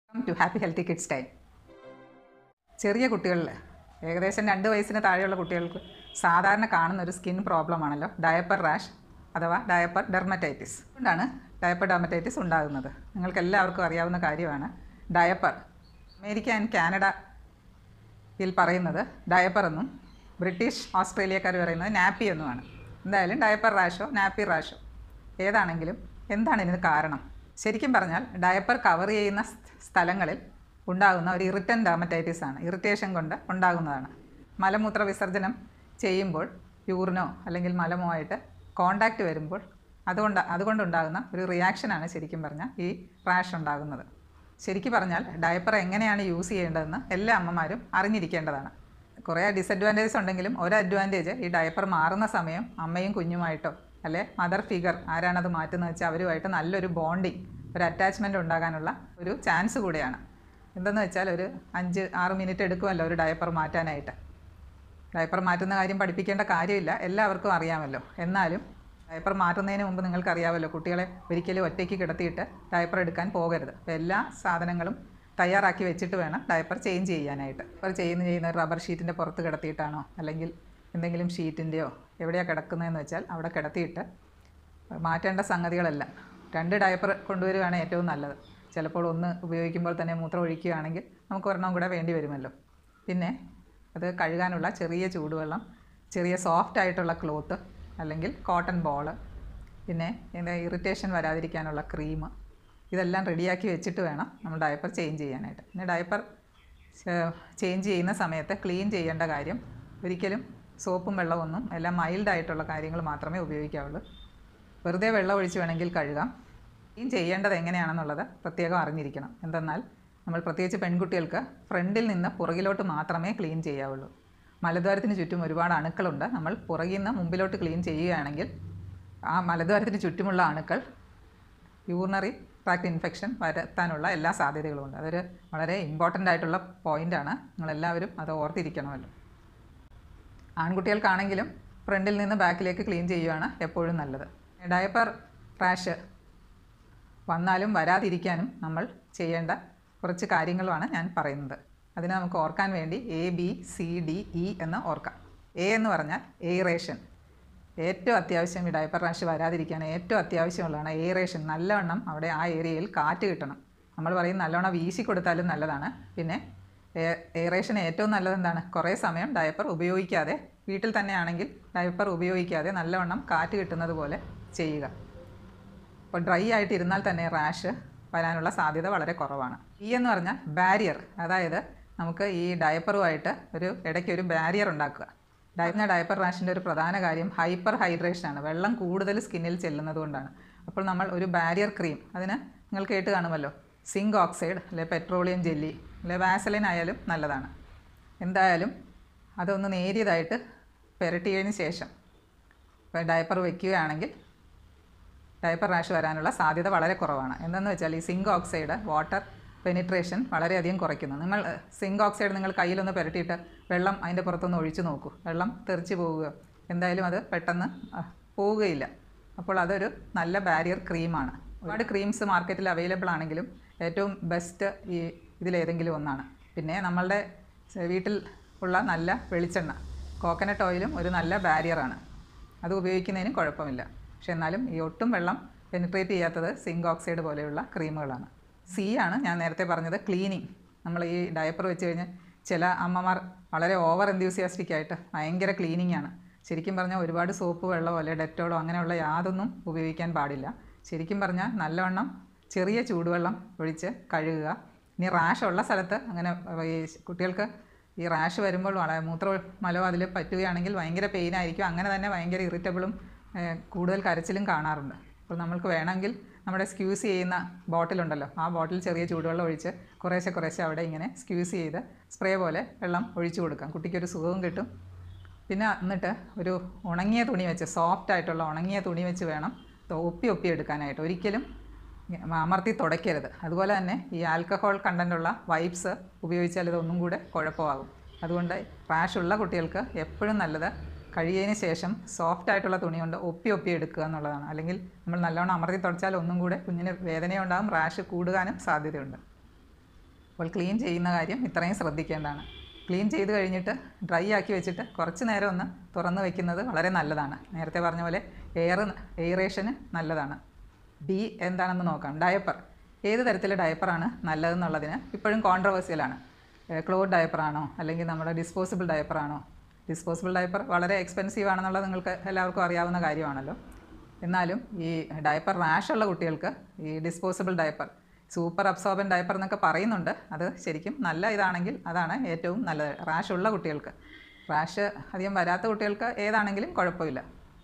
welcome to happy healthy kids time ചെറിയ കുട്ടികളിൽ ഏകദേശം രണ്ട് വയസ്സിന് താഴെയുള്ള കുട്ടികൾക്ക് സാധാരണ കാണുന്ന ഒരു സ്കിൻ പ്രോബ്ലം ആണല്ലോ ഡയപ്പർ റാഷ് അഥവാ ഡയപ്പർ ഡെർമറ്റൈറ്റിസ് അതുകൊണ്ടാണ് ഡയപ്പർ ഡെർമറ്റൈറ്റിസ് ഉണ്ടാകുന്നത് നിങ്ങൾക്ക് എല്ലാവർക്കും അറിയാവുന്ന കാര്യമാണ് ഡയപ്പർ അമേരിക്ക ആൻഡ് കാനഡയിൽ പറയുന്നത് ഡയപ്പർ എന്നും ബ്രിട്ടീഷ് ഓസ്ട്രേലിയക്കാർ പറയുന്നത് നാപ്പി എന്നുമാണ് എന്തായാലും ഡയപ്പർ റാഷോ നാപ്പി റാഷോ ഏതാണെങ്കിലും എന്താണ് ഇതിന് കാരണം ശരിക്കും പറഞ്ഞാൽ ഡയപ്പർ കവർ ചെയ്യുന്ന സ് സ്ഥലങ്ങളിൽ ഉണ്ടാകുന്ന ഒരു ഇറിറ്റൻ ഡാമറ്റൈറ്റിസ് ആണ് ഇറിറ്റേഷൻ കൊണ്ട് ഉണ്ടാകുന്നതാണ് മലമൂത്ര വിസർജനം ചെയ്യുമ്പോൾ യൂറിനോ അല്ലെങ്കിൽ മലമോ ആയിട്ട് കോണ്ടാക്റ്റ് വരുമ്പോൾ അതുകൊണ്ട് അതുകൊണ്ടുണ്ടാകുന്ന ഒരു റിയാക്ഷനാണ് ശരിക്കും പറഞ്ഞാൽ ഈ റാഷ് ഉണ്ടാകുന്നത് ശരിക്കും പറഞ്ഞാൽ ഡയപ്പർ എങ്ങനെയാണ് യൂസ് ചെയ്യേണ്ടതെന്ന് എല്ലാ അമ്മമാരും അറിഞ്ഞിരിക്കേണ്ടതാണ് കുറേ ഡിസഡ്വാൻറ്റേജസ് ഉണ്ടെങ്കിലും ഒരു അഡ്വാൻറ്റേജ് ഈ ഡയപ്പർ മാറുന്ന സമയം അമ്മയും കുഞ്ഞുമായിട്ടോ അല്ലെ മദർ ഫിഗർ ആരാണത് മാറ്റുന്നത് വെച്ചാൽ അവരുമായിട്ട് നല്ലൊരു ബോണ്ടിങ് ഒരു അറ്റാച്ച്മെൻ്റ് ഉണ്ടാകാനുള്ള ഒരു ചാൻസ് കൂടെയാണ് എന്തെന്ന് വെച്ചാൽ ഒരു അഞ്ച് ആറ് മിനിറ്റ് എടുക്കുമല്ലോ ഒരു ഡയപ്പർ മാറ്റാനായിട്ട് ഡയപ്പർ മാറ്റുന്ന കാര്യം പഠിപ്പിക്കേണ്ട കാര്യമില്ല എല്ലാവർക്കും അറിയാമല്ലോ എന്നാലും ഡയപ്പർ മാറ്റുന്നതിന് മുമ്പ് നിങ്ങൾക്കറിയാമല്ലോ കുട്ടികളെ ഒരിക്കലും ഒറ്റയ്ക്ക് കിടത്തിയിട്ട് ഡയപ്പർ എടുക്കാൻ പോകരുത് അപ്പോൾ എല്ലാ സാധനങ്ങളും തയ്യാറാക്കി വെച്ചിട്ട് വേണം ഡയപ്പർ ചേഞ്ച് ചെയ്യാനായിട്ട് ഡയപ്പർ ചെയ്യുന്ന ചെയ്യുന്ന ഒരു റബ്ബർ ഷീറ്റിൻ്റെ പുറത്ത് കിടത്തിയിട്ടാണോ അല്ലെങ്കിൽ എന്തെങ്കിലും ഷീറ്റിൻ്റെയോ എവിടെയാണ് കിടക്കുന്നതെന്ന് വെച്ചാൽ അവിടെ കിടത്തിയിട്ട് മാറ്റേണ്ട സംഗതികളെല്ലാം രണ്ട് ഡയപ്പർ കൊണ്ടുവരികയാണ് ഏറ്റവും നല്ലത് ചിലപ്പോൾ ഒന്ന് ഉപയോഗിക്കുമ്പോൾ തന്നെ മൂത്രം ഒഴിക്കുകയാണെങ്കിൽ നമുക്ക് ഒരെണ്ണം കൂടെ വേണ്ടി വരുമല്ലോ പിന്നെ അത് കഴുകാനുള്ള ചെറിയ ചൂടുവെള്ളം ചെറിയ സോഫ്റ്റ് ആയിട്ടുള്ള ക്ലോത്ത് അല്ലെങ്കിൽ കോട്ടൺ ബോള് പിന്നെ ഇതിൻ്റെ ഇറിറ്റേഷൻ വരാതിരിക്കാനുള്ള ക്രീം ഇതെല്ലാം റെഡിയാക്കി വെച്ചിട്ട് വേണം നമ്മൾ ഡയപ്പർ ചേഞ്ച് ചെയ്യാനായിട്ട് പിന്നെ ഡയപ്പർ ചേഞ്ച് ചെയ്യുന്ന സമയത്ത് ക്ലീൻ ചെയ്യേണ്ട കാര്യം ഒരിക്കലും സോപ്പും വെള്ളമൊന്നും എല്ലാം മൈൽഡായിട്ടുള്ള കാര്യങ്ങൾ മാത്രമേ ഉപയോഗിക്കാവുള്ളൂ വെറുതെ വെള്ളം ഒഴിച്ച് വേണമെങ്കിൽ കഴുകാം ക്ലീൻ ചെയ്യേണ്ടത് എങ്ങനെയാണെന്നുള്ളത് പ്രത്യേകം അറിഞ്ഞിരിക്കണം എന്തെന്നാൽ നമ്മൾ പ്രത്യേകിച്ച് പെൺകുട്ടികൾക്ക് ഫ്രണ്ടിൽ നിന്ന് പുറകിലോട്ട് മാത്രമേ ക്ലീൻ ചെയ്യാവുള്ളൂ മലദ്വാരത്തിന് ചുറ്റും ഒരുപാട് അണുക്കളുണ്ട് നമ്മൾ പുറകിൽ നിന്ന് മുമ്പിലോട്ട് ക്ലീൻ ചെയ്യുകയാണെങ്കിൽ ആ മലദ്വാരത്തിന് ചുറ്റുമുള്ള അണുക്കൾ യൂറിനറി ട്രാക്ട് ഇൻഫെക്ഷൻ വരുത്താനുള്ള എല്ലാ സാധ്യതകളുമുണ്ട് അതൊരു വളരെ ഇമ്പോർട്ടൻ്റ് ആയിട്ടുള്ള പോയിൻ്റാണ് നിങ്ങളെല്ലാവരും അത് ഓർത്തിരിക്കണമല്ലോ ആൺകുട്ടികൾക്കാണെങ്കിലും ഫ്രണ്ടിൽ നിന്ന് ബാക്കിലേക്ക് ക്ലീൻ ചെയ്യുകയാണ് എപ്പോഴും നല്ലത് ഡയപ്പർ റാഷ് വന്നാലും വരാതിരിക്കാനും നമ്മൾ ചെയ്യേണ്ട കുറച്ച് കാര്യങ്ങളുമാണ് ഞാൻ പറയുന്നത് അതിന് നമുക്ക് ഓർക്കാൻ വേണ്ടി A B C D E എന്ന് ഓർക്കാം എ എന്ന് പറഞ്ഞാൽ എയറേഷൻ ഏറ്റവും അത്യാവശ്യം ഈ ഡയപ്പർ റാഷ് വരാതിരിക്കാൻ ഏറ്റവും അത്യാവശ്യമുള്ളതാണ് എയറേഷൻ നല്ലവണ്ണം അവിടെ ആ ഏരിയയിൽ കാറ്റ് കിട്ടണം നമ്മൾ പറയും നല്ലവണ്ണം വീശി കൊടുത്താലും നല്ലതാണ് പിന്നെ എയറേഷൻ ഏറ്റവും നല്ലത് എന്താണ് കുറേ സമയം ഡയപ്പർ ഉപയോഗിക്കാതെ വീട്ടിൽ തന്നെയാണെങ്കിൽ ഡയപ്പർ ഉപയോഗിക്കാതെ നല്ലവണ്ണം കാറ്റ് കിട്ടുന്നത് പോലെ ചെയ്യുക ഇപ്പോൾ ഡ്രൈ ആയിട്ട് ഇരുന്നാൽ തന്നെ റാഷ് വരാനുള്ള സാധ്യത വളരെ കുറവാണ് ഈ എന്ന് പറഞ്ഞാൽ ബാരിയർ അതായത് നമുക്ക് ഈ ഡയപ്പറുമായിട്ട് ഒരു ഇടയ്ക്ക് ഒരു ബാരിയർ ഉണ്ടാക്കുക ഡയപ്പിന ഡയപ്പർ റാഷിൻ്റെ ഒരു പ്രധാന കാര്യം ഹൈപ്പർ ഹൈഡ്രേഷനാണ് വെള്ളം കൂടുതൽ സ്കിന്നിൽ ചെല്ലുന്നത് കൊണ്ടാണ് അപ്പോൾ നമ്മൾ ഒരു ബാരിയർ ക്രീം അതിന് നിങ്ങൾ കേട്ട് കാണുമല്ലോ സിങ്ക് ഓക്സൈഡ് അല്ലെ പെട്രോളിയം ജെല്ലി അല്ലെ വാസലിൻ ആയാലും നല്ലതാണ് എന്തായാലും അതൊന്ന് നേരിയതായിട്ട് പുരട്ടിയതിന് ശേഷം ഇപ്പോൾ ഡയപ്പർ വയ്ക്കുകയാണെങ്കിൽ ഡയപ്പർ റാഷ് വരാനുള്ള സാധ്യത വളരെ കുറവാണ് എന്തെന്ന് വെച്ചാൽ ഈ സിങ്ക് ഓക്സൈഡ് വാട്ടർ പെനിട്രേഷൻ വളരെയധികം കുറയ്ക്കുന്നു നിങ്ങൾ സിങ്ക് ഓക്സൈഡ് നിങ്ങൾ കയ്യിലൊന്ന് പുരട്ടിയിട്ട് വെള്ളം അതിൻ്റെ പുറത്തൊന്ന് ഒഴിച്ചു നോക്കൂ വെള്ളം തെറിച്ച് പോവുക എന്തായാലും അത് പെട്ടെന്ന് അഹ്, പോവുകയില്ല അപ്പോൾ അതൊരു നല്ല ബാരിയർ ക്രീമാണ് ഒരുപാട് ക്രീംസ് മാർക്കറ്റിൽ അവൈലബിൾ ആണെങ്കിലും ഏറ്റവും ബെസ്റ്റ് ഈ ഇതിലേതെങ്കിലും ഒന്നാണ് പിന്നെ നമ്മളുടെ സ- വീട്ടിൽ ഉള്ള നല്ല വെളിച്ചെണ്ണ കോക്കനട്ട് ഓയിലും ഒരു നല്ല ബാരിയറാണ് അത് ഉപയോഗിക്കുന്നതിനും കുഴപ്പമില്ല പക്ഷെ എന്നാലും ഈ ഒട്ടും വെള്ളം പെനിട്രേറ്റ് ചെയ്യാത്തത് സിങ്ക് ഓക്സൈഡ് പോലെയുള്ള ക്രീമുകളാണ് സി ആണ് ഞാൻ നേരത്തെ പറഞ്ഞത് ക്ലീനിങ് നമ്മൾ ഈ ഡയപ്പർ വെച്ച് കഴിഞ്ഞ് ചില അമ്മമാർ വളരെ ഓവർ എൻത്യൂസിയാസ്റ്റിക് ആയിട്ട് ഭയങ്കര ക്ലീനിങ് ആണ് ശരിക്കും പറഞ്ഞാൽ ഒരുപാട് സോപ്പ് വെള്ളമോ അല്ലെ ഡെറ്റോളോ അങ്ങനെയുള്ള യാതൊന്നും ഉപയോഗിക്കാൻ പാടില്ല ശരിക്കും പറഞ്ഞാൽ നല്ലവണ്ണം ചെറിയ ചൂടുവെള്ളം ഒഴിച്ച് കഴുകുക ഇനി റാഷ് ഉള്ള സ്ഥലത്ത് അങ്ങനെ ഈ കുട്ടികൾക്ക് ഈ റാഷ് വരുമ്പോൾ വളരെ മൂത്ര മലോ അതിൽ പറ്റുകയാണെങ്കിൽ ഭയങ്കര പെയിൻ ആയിരിക്കും അങ്ങനെ തന്നെ ഭയങ്കര ഇറിറ്റബിളും ഏഹ്, കൂടുതൽ കരച്ചിലും കാണാറുണ്ട് അപ്പോൾ നമ്മൾക്ക് വേണമെങ്കിൽ നമ്മുടെ സ്ക്യൂസ് ചെയ്യുന്ന ബോട്ടിലുണ്ടല്ലോ ആ ബോട്ടിൽ ചെറിയ ചൂടുവെള്ളം ഒഴിച്ച് കുറേശ്ശെ കുറേശ്ശെ അവിടെ ഇങ്ങനെ സ്ക്യൂസ് ചെയ്ത് സ്പ്രേ പോലെ വെള്ളം ഒഴിച്ചു കൊടുക്കാം കുട്ടിക്കൊരു സുഖവും കിട്ടും പിന്നെ എന്നിട്ട് ഒരു ഉണങ്ങിയ തുണി വെച്ച് സോഫ്റ്റ് ആയിട്ടുള്ള ഉണങ്ങിയ തുണി വെച്ച് വേണം ഇത് ഒപ്പി ഒപ്പി എടുക്കാനായിട്ട് ഒരിക്കലും അമർത്തി തുടയ്ക്കരുത് അതുപോലെ തന്നെ ഈ ആൽക്കഹോൾ കണ്ടൻറ്റുള്ള വൈപ്സ് ഉപയോഗിച്ചാൽ ഇതൊന്നും കൂടെ കുഴപ്പമാകും അതുകൊണ്ട് റാഷ് ഉള്ള കുട്ടികൾക്ക് എപ്പോഴും നല്ലത് കഴിയതിന് ശേഷം സോഫ്റ്റ് ആയിട്ടുള്ള തുണി കൊണ്ട് ഒപ്പി ഒപ്പി എടുക്കുക എന്നുള്ളതാണ് അല്ലെങ്കിൽ നമ്മൾ നല്ലോണം അമർത്തി തുടച്ചാൽ ഒന്നും കൂടെ കുഞ്ഞിന് വേദനയുണ്ടാകും റാഷ് കൂടുവാനും സാധ്യതയുണ്ട് അപ്പോൾ ക്ലീൻ ചെയ്യുന്ന കാര്യം ഇത്രയും ശ്രദ്ധിക്കേണ്ടതാണ് ക്ലീൻ ചെയ്ത് കഴിഞ്ഞിട്ട് ഡ്രൈ ആക്കി വെച്ചിട്ട് കുറച്ച് നേരം ഒന്ന് തുറന്ന് വെക്കുന്നത് വളരെ നല്ലതാണ് നേരത്തെ പറഞ്ഞ പോലെ എയർ എയറേഷന് നല്ലതാണ് ഡി എന്താണെന്ന് നോക്കാം ഡയപ്പർ ഏത് തരത്തിലെ ഡയപ്പറാണ് നല്ലതെന്നുള്ളതിന് ഇപ്പോഴും കോൺട്രവേഴ്സ്യലാണ് ക്ലോത്ത് ഡയപ്പറാണോ അല്ലെങ്കിൽ നമ്മുടെ ഡിസ്പോസിബിൾ ഡയപ്പറാണോ ഡിസ്പോസിബിൾ ഡയപ്പർ വളരെ എക്സ്പെൻസീവ് ആണെന്നുള്ളത് നിങ്ങൾക്ക് എല്ലാവർക്കും അറിയാവുന്ന കാര്യമാണല്ലോ എന്നാലും ഈ ഡയപ്പർ റാഷുള്ള കുട്ടികൾക്ക് ഈ disposable diaper super absorbent diaper എന്നൊക്കെ പറയുന്നുണ്ട് അത് ശരിക്കും നല്ല ഇതാണെങ്കിൽ അതാണ് ഏറ്റവും നല്ലത് റാഷ് ഉള്ള കുട്ടികൾക്ക് റാഷ് അധികം വരാത്ത കുട്ടികൾക്ക് ഏതാണെങ്കിലും കുഴപ്പമില്ല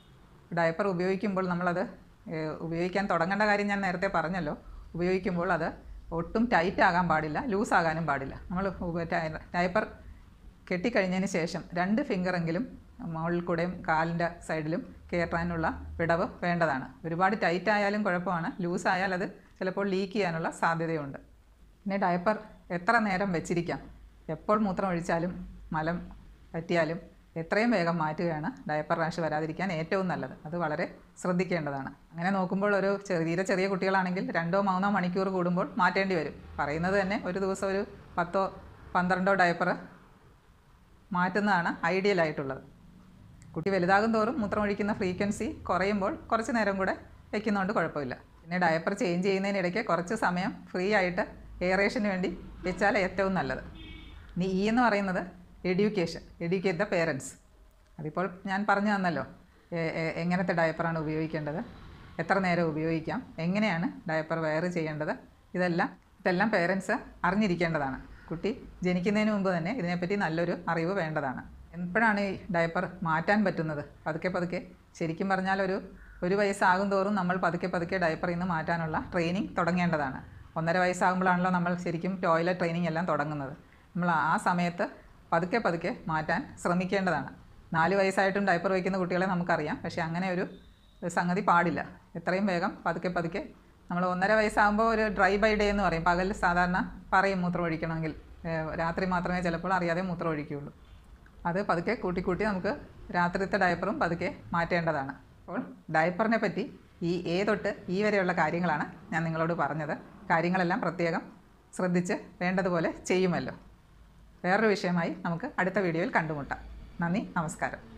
ഡയപ്പർ ഉപയോഗിക്കുമ്പോൾ നമ്മളത് ഏഹ്, ഉപയോഗിക്കാൻ തുടങ്ങേണ്ട കാര്യം ഞാൻ നേരത്തെ പറഞ്ഞല്ലോ ഉപയോഗിക്കുമ്പോൾ അത് ഒട്ടും ടൈറ്റ് ആകാൻ പാടില്ല ലൂസ് ആകാനും പാടില്ല നമ്മൾ ഉപ- ടയ- ഡയപ്പർ കെട്ടിക്കഴിഞ്ഞതിന് ശേഷം രണ്ട് ഫിംഗറെങ്കിലും മുകളിൽ കൂടെയും കാലിൻ്റെ സൈഡിലും കയറാനുള്ള വിടവ് വേണ്ടതാണ് ഒരുപാട് ടൈറ്റ് ആയാലും കുഴപ്പമാണ് ലൂസ് ആയാൽ അത് ചിലപ്പോൾ ലീക്ക് ചെയ്യാനുള്ള സാധ്യതയുണ്ട് പിന്നെ ഡയപ്പർ എത്ര നേരം വെച്ചിരിക്കാം എപ്പോൾ മൂത്രം ഒഴിച്ചാലും മലം പറ്റിയാലും എത്രയും വേഗം മാറ്റുകയാണ് ഡയപ്പർ റാഷ് വരാതിരിക്കാൻ ഏറ്റവും നല്ലത് അത് വളരെ ശ്രദ്ധിക്കേണ്ടതാണ് അങ്ങനെ നോക്കുമ്പോൾ ഒരു ചെറിയ തീരെ ചെറിയ കുട്ടികളാണെങ്കിൽ രണ്ടോ മൂന്നോ മണിക്കൂർ കൂടുമ്പോൾ മാറ്റേണ്ടി വരും പറയുന്നത് തന്നെ ഒരു ദിവസം ഒരു പത്തോ പന്ത്രണ്ടോ ഡയപ്പർ മാറ്റുന്നതാണ് ഐഡിയൽ ആയിട്ടുള്ളത് കുട്ടി വലുതാകും തോറും മൂത്രമൊഴിക്കുന്ന ഫ്രീക്വൻസി കുറയുമ്പോൾ കുറച്ച് നേരം കൂടെ വെക്കുന്നതുകൊണ്ട് കുഴപ്പമില്ല പിന്നെ ഡയപ്പർ ചേഞ്ച് ചെയ്യുന്നതിനിടയ്ക്ക് കുറച്ച് സമയം ഫ്രീ ആയിട്ട് എയറേഷന് വേണ്ടി വെച്ചാൽ ഏറ്റവും നല്ലത് ഇനി ഇ എന്ന് പറയുന്നത് എഡ്യൂക്കേഷൻ എഡ്യൂക്കേറ്റ് ദ പേരൻസ് അതിപ്പോൾ ഞാൻ പറഞ്ഞു തന്നല്ലോ എ- എ- എങ്ങനത്തെ ഡയപ്പറാണ് ഉപയോഗിക്കേണ്ടത് എത്ര നേരം ഉപയോഗിക്കാം എങ്ങനെയാണ് ഡയപ്പർ വെയർ ചെയ്യേണ്ടത് ഇതെല്ലാം ഇതെല്ലാം പേരൻസ് അറിഞ്ഞിരിക്കേണ്ടതാണ് കുട്ടി ജനിക്കുന്നതിന് മുമ്പ് തന്നെ ഇതിനെപ്പറ്റി നല്ലൊരു അറിവ് വേണ്ടതാണ് എപ്പോഴാണ് ഈ ഡയപ്പർ മാറ്റാൻ പറ്റുന്നത് പതുക്കെ പതുക്കെ ശരിക്കും പറഞ്ഞാൽ ഒരു ഒരു വയസ്സാകും തോറും നമ്മൾ പതുക്കെ പതുക്കെ ഡയപ്പറിൽ നിന്ന് മാറ്റാനുള്ള ട്രെയിനിങ് തുടങ്ങേണ്ടതാണ് ഒന്നര വയസ്സാകുമ്പോഴാണല്ലോ നമ്മൾ ശരിക്കും ടോയ്ലറ്റ് ട്രെയിനിങ് എല്ലാം തുടങ്ങുന്നത് നമ്മൾ ആ സമയത്ത് പതുക്കെ പതുക്കെ മാറ്റാൻ ശ്രമിക്കേണ്ടതാണ് നാല് വയസ്സായിട്ടും ഡയപ്പർ വയ്ക്കുന്ന കുട്ടികളെ നമുക്കറിയാം പക്ഷേ അങ്ങനെ ഒരു സംഗതി പാടില്ല എത്രയും വേഗം പതുക്കെ പതുക്കെ നമ്മൾ ഒന്നര വയസ്സാകുമ്പോൾ ഒരു ഡ്രൈ ബൈ ഡേ എന്ന് പറയും പകൽ സാധാരണ പറയും മൂത്രം ഒഴിക്കണമെങ്കിൽ ഏഹ് രാത്രി മാത്രമേ ചിലപ്പോൾ അറിയാതെ മൂത്രം ഒഴിക്കുകയുള്ളൂ അത് പതുക്കെ കൂട്ടി കൂട്ടി നമുക്ക് രാത്രിത്തെ ഡയപ്പറും പതുക്കെ മാറ്റേണ്ടതാണ് അപ്പോൾ ഡയപ്പറിനെ പറ്റി ഈ എ തൊട്ട് ഈ വരെയുള്ള കാര്യങ്ങളാണ് ഞാൻ നിങ്ങളോട് പറഞ്ഞത് കാര്യങ്ങളെല്ലാം പ്രത്യേകം ശ്രദ്ധിച്ച് വേണ്ടതുപോലെ ചെയ്യുമല്ലോ വേറൊരു വിഷയമായി നമുക്ക് അടുത്ത വീഡിയോയിൽ കണ്ടുമുട്ടാം നന്ദി നമസ്കാരം